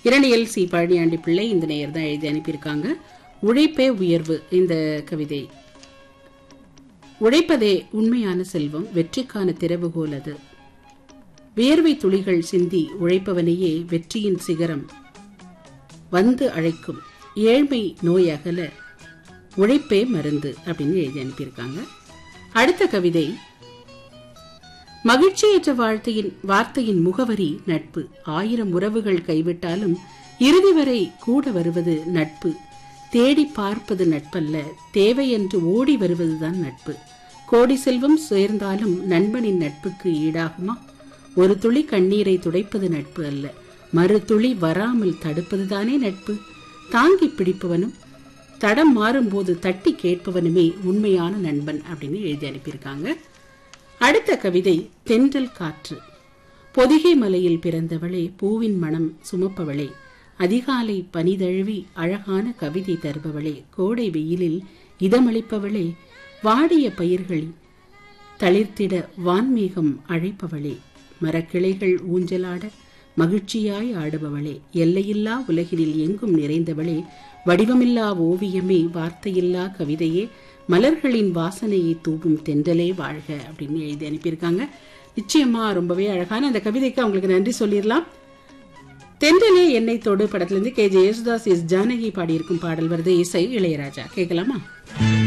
Eraniel C Palaniandi பிள்ளை இந்த நேயர் தான் எழுதி அனுப்பியிருக்காங்க உழைப்பே உயர்வு இந்த கவிதை உழைப்பதே உண்மையான செல்வம் வெற்றிக்கான திறவுகோல் அது வியர்வை துளிகள் சிந்தி உழைப்பவனையே வெற்றியின் சிகரம் வந்து அழைக்கும் ஏழ்மை நோய் அகல உழைப்பே மருந்து அப்படின்னு எழுதி அனுப்பியிருக்காங்க அடுத்த கவிதை மகிழ்ச்சியற்ற வாழ்த்தையின் வார்த்தையின் முகவரி நட்பு ஆயிரம் உறவுகள் கைவிட்டாலும் இறுதி வரை கூட வருவது நட்பு தேடி பார்ப்பது நட்பல்ல தேவை என்று ஓடி வருவதுதான் நட்பு கோடி செல்வம் சேர்ந்தாலும் நண்பனின் நட்புக்கு ஈடாகுமா ஒரு துளி கண்ணீரை துடைப்பது நட்பு அல்ல மறு துளி வராமல் தடுப்பதுதானே நட்பு தாங்கி பிடிப்பவனும் தடம் மாறும்போது தட்டி கேட்பவனுமே உண்மையான நண்பன் அப்படின்னு எழுதி அனுப்பியிருக்காங்க அடுத்த கவிதை தென்றல் காற்று பொதிகை மலையில் பிறந்தவளே பூவின் மனம் சுமப்பவளே அதிகாலை பனிதழுவி அழகான கவிதை தருபவளே கோடை வெயிலில் இதமளிப்பவளே வாடிய பயிர்களில் தளிர்த்திட வான்மேகம் அழைப்பவளே மரக்கிளைகள் ஊஞ்சலாட மகிழ்ச்சியாய் ஆடுபவளே எல்லையில்லா உலகினில் எங்கும் நிறைந்தவளே வடிவமில்லா ஓவியமே வார்த்தையில்லா கவிதையே மலர்களின் வாசனையை தூவும் தென்றலே வாழ்க அப்படின்னு எழுதி அனுப்பியிருக்காங்க நிச்சயமா ரொம்பவே அழகான அந்த கவிதைக்கு அவங்களுக்கு நன்றி சொல்லிடலாம் தென்றலே என்னை தொடு படத்திலிருந்து K J Yesudas S Janaki பாடியிருக்கும் பாடல் வருது இசை இளையராஜா கேட்கலாமா